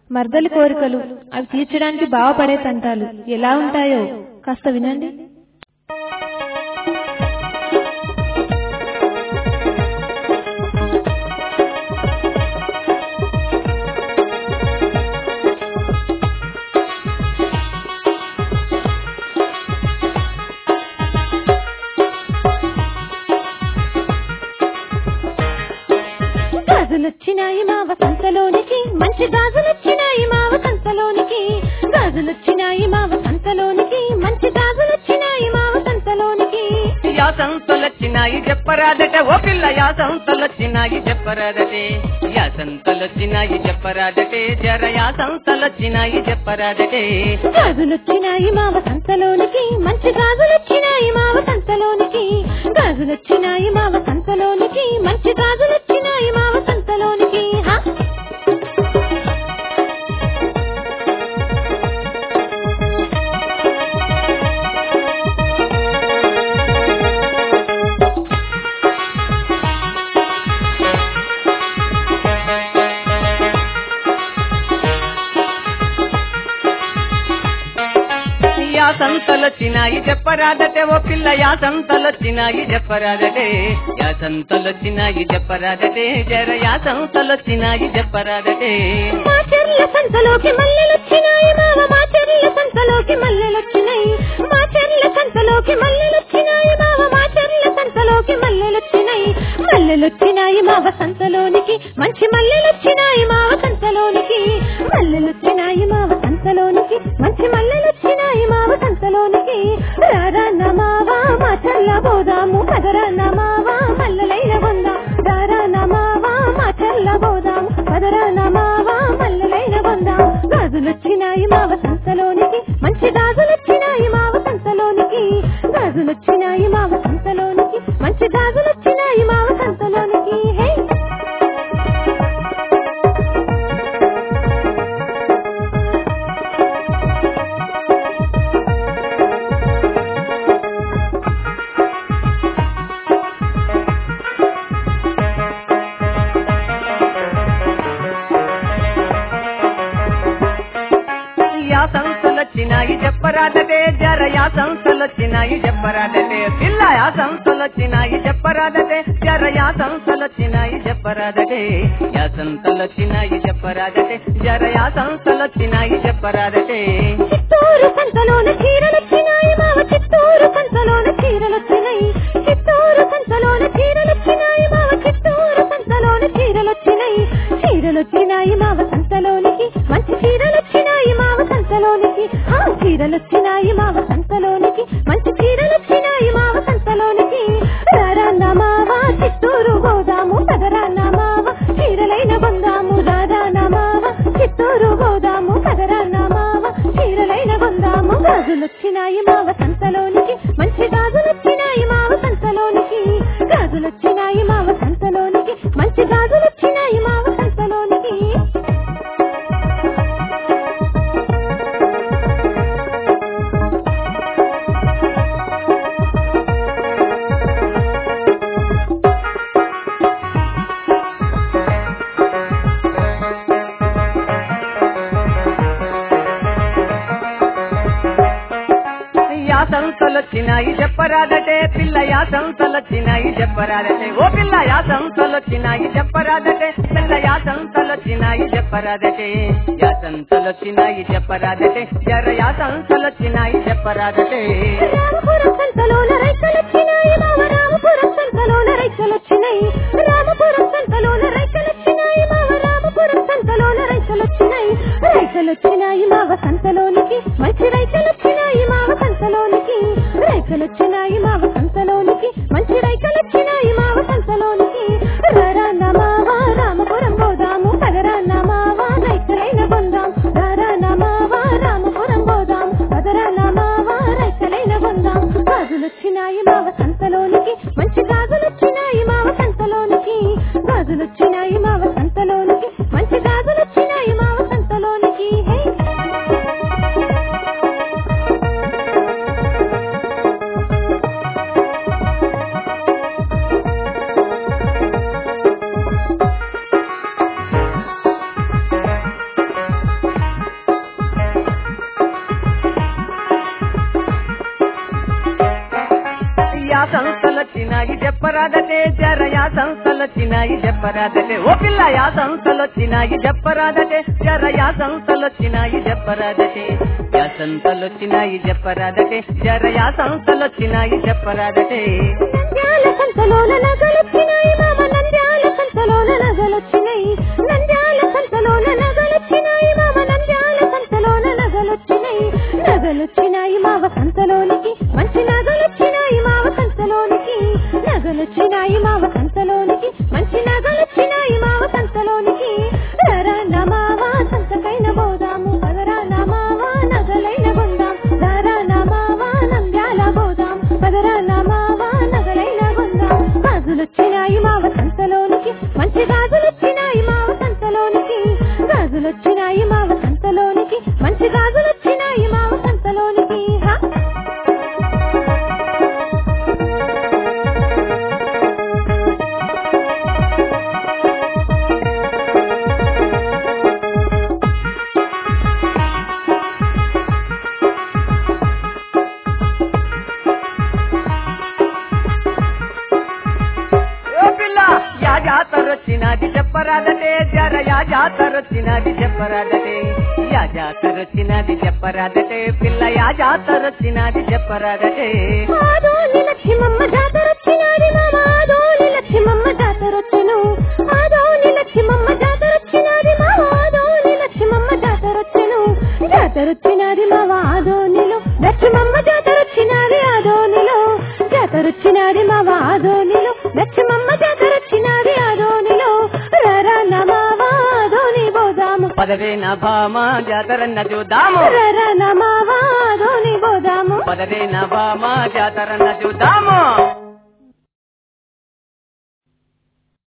మర్దలి కోరికలు అవి తీర్చడానికి బావపడే తంటాలు ఎలా ఉంటాయో కాస్త వినండి గాజులొచ్చినాయి మా వసంతలోనికి మంచి గాజులొచ్చినాయి మా వసంతలోనికి గాజులొచ్చినాయి మా వసంతలోనికి మంచి గాజులొచ్చినాయి మా వసంతలోనికి యా సంతలొచ్చినాయి చెప్పరాదట ఓ పిల్ల యా సంతలొచ్చినాయి చెప్పరాదటే యా సంతలొచ్చినాయి చెప్పరాదటే జర యా సంతలొచ్చినాయి చెప్పరాదటే గాజులొచ్చినాయి మా వసంతలోనికి మంచి గాజులొచ్చినాయి మా వసంతలోనికి గాజులొచ్చినాయి మా వసంతలోనికి మంచి గాజులొచ్చినాయి మా వసంతలోనికి హా యా సంతలొచ్చినాయి చెప్పరాదటే ఓ పిల్ల యా సంతలొచ్చినాయి చెప్పరాదటే యా సంతలొచ్చినాయి చెప్పరాదటే జర యా సంతలొచ్చినాయి చెప్పరాదటే మా చెర్ల సంతలోకి మల్లెలొచ్చినాయి మావ మా చెర్ల సంతలోకి మల్లెలొచ్చినాయి మా చెర్ల సంతలోకి మల్లెలొచ్చినాయి మావ మా చెర్ల సంతలోకి మల్లెలొచ్చినాయి మల్లెలొచ్చినాయి మావ సంతలోనికి మంచి మల్లెలొచ్చినాయి మావ సంతలోనికి మల్లెలొచ్చినాయి మావ సంతలోనికి మంచి మల్లెలొచ్చినాయి మావ సంతలోనికి రారన్న మావా మా చల్ల బోదాము కదరన్న మావా మల్లెలైన వందా రారన్న మావా మా చల్ల బోదాము కదరన్న మావా మల్లెలైన వందా గాజులొచ్చినాయి మావ సంతలోనికి మంచి గాజులొచ్చినాయి మావ సంతలోనికి గాజులొచ్చినాయి మావ సంతలోనికి మంచి గాజులొచ్చినాయి మావ సంతలోనికి హే యా సంస్థలొచ్చినాయి చెప్పరాదటే జర యా సంస్థలొచ్చినాయి చెప్పరాదటే పిల్ల యా సంస్థలొచ్చినాయి చెప్పరాదటే జర యా సంస్థలొచ్చినాయి చెప్పరాదటే యా సంస్థలొచ్చినాయి చెప్పరాదటే జర యా సంస్థలొచ్చినాయి చెప్పరాదటే చిత్తూరు సంతలోన చీరలొచ్చినాయి మావ చిత్తూరు సంతలోన చీరలొచ్చినాయి చిత్తూరు సంతలోన చీరలొచ్చినాయి మావ చిత్తూరు సంతలోన చీరలొచ్చినాయి చీరలొచ్చినాయి మావ సంతలోనికి మంచి చీరలొచ్చినాయి మావ సంతలోనికి ఆ చీరలొచ్చినాయి మావ సంతలోనికి మంచి చీరలొచ్చినాయి మావ సంతలోనికి రారన్న మావ చిత్తూరు గోదాము కదరన్న మావ చీరలైన బొందాము రారన్న మావ చిత్తూరు గోదాము కదరన్న మావ చీరలైన బొందాము గాజులొచ్చినాయి మావ సంతలోనికి మంచి గాజులొచ్చినాయి మావ సంతలోనికి గాజులొచ్చినాయి మావ సంతలోనికి మంచి గాజులొచ్చినాయి మావ సంతలోనికి యా సంస్థలొచ్చినాయి చెప్పరాదటే పిల్ల యా సంస్థలొచ్చినాయి చెప్పరాదటే ఓ పిల్ల యా సంస్థలొచ్చినాయి చెప్పరాదటే పిల్ల యా సంస్థలొచ్చినాయి చెప్పరాదటే యా సంస్థలొచ్చినాయి చెప్పరాదటే జర యా సంస్థలొచ్చినాయి చెప్పరాదటే రామపురం సంతలోన రైకలొచ్చినాయి మావ రామపురం సంతలోన రైకలొచ్చినాయి రామపురం సంతలోన రైకలొచ్చినాయి మావ రామపురం సంతలోన రైకలొచ్చినాయి రైకలొచ్చినాయి మావ సంతలోనికి మంచి రైకలొచ్చినాయి మావ సంతలోనికి రైకలొచ్చినాయి మావ సంతలోనికి మంచి రైకలొచ్చినాయి మావ సంతలోనికి రారన్న మావ రామపురం పోదాము పదరన్న మావ రైకలైన బొందాం రారన్న మావ రామపురం పోదాం పదరన్న మావ రైకలైన బొందాం గాజులొచ్చినాయి మావ సంతలోనికి మంచి గాజులొచ్చినాయి మావ సంతలోనికి గాజులొచ్చినాయి మావ సంతలోనికి మంచి గాజులొచ్చినాయి మావ సంతలోనికి హే సంస్థలొచ్చినాయి చెప్పరాదటే జరయా సంస్థలొచ్చినాయి చెప్పరాదటే ఓ పిల్ల యా సంస్థలొచ్చినాయి చెప్పరాదటే జరయా సంస్థలొచ్చినాయి చెప్పరాదటే యా సంస్థలొచ్చినాయి చెప్పరాదటే జరయా సంస్థలొచ్చినాయి చెప్పరాదటే నంద్యాల సంతలోన నగలొచ్చినాయి మామ నంద్యాల సంతలోన నగలొచ్చినాయి నంద్యాల సంతలోన నగలొచ్చినాయి మామ నంద్యాల సంతలోన నగలొచ్చినాయి నగలొచ్చినాయి మావ సంతలోనికి మంచి నగలొచ్చినాయి మావ సంతలోనికి నగలొచ్చినాయి మావ సంతలోనికి మంచి నగలొచ్చినాయి మావ సంతలోనికి ధరా నమావా సంతకైన బోదాము పదరా నమావా నగలైన కొందాం ధరా నమావా నంద్యాల బోదాం పదరా నమావా నగలైన కొందాం గాజులొచ్చినాయి మావ సంతలోనికి మంచి గాజులొచ్చినాయి మావ సంతలోనికి గాజులొచ్చినాయి మావ సంతలోనికి మంచి గాజులొచ్చినాయి మావ సంతలోనికి హా ఓ పిల్ల యా జాతరొచ్చినది చెప్పరాదటే జర యా జాతరొచ్చినది చెప్పరాదటే యా జాతరొచ్చినది చెప్పరాదటే పిల్ల యా జాతరొచ్చినది చెప్పరాదటే ఆదోని లక్ష్మమ్మ జాతరొచ్చినాది మామ ఆదోని లక్ష్మమ్మ జాతరొచ్చెను ఆదోని లక్ష్మమ్మ జాతరొచ్చినాది మామ ఆదోని లక్ష్మమ్మ జాతరొచ్చెను జాతరొచ్చినాది మామ ఆదోనిలో లక్ష్మమ్మ జాతరొచ్చినాది ఆదోనిలో జాతరొచ్చినాది మామ ఆదోనిలో లక్ష్మమ్మ జాతరొచ్చినాది ఆదోనిలో రరా నమావా ఆదోని బోదాము పదవే నా భామ జాతరన్న చూద్దాము రరా నమావా ఆదోని బోదాము పదవే నా భామ జాతరన్న చూద్దాము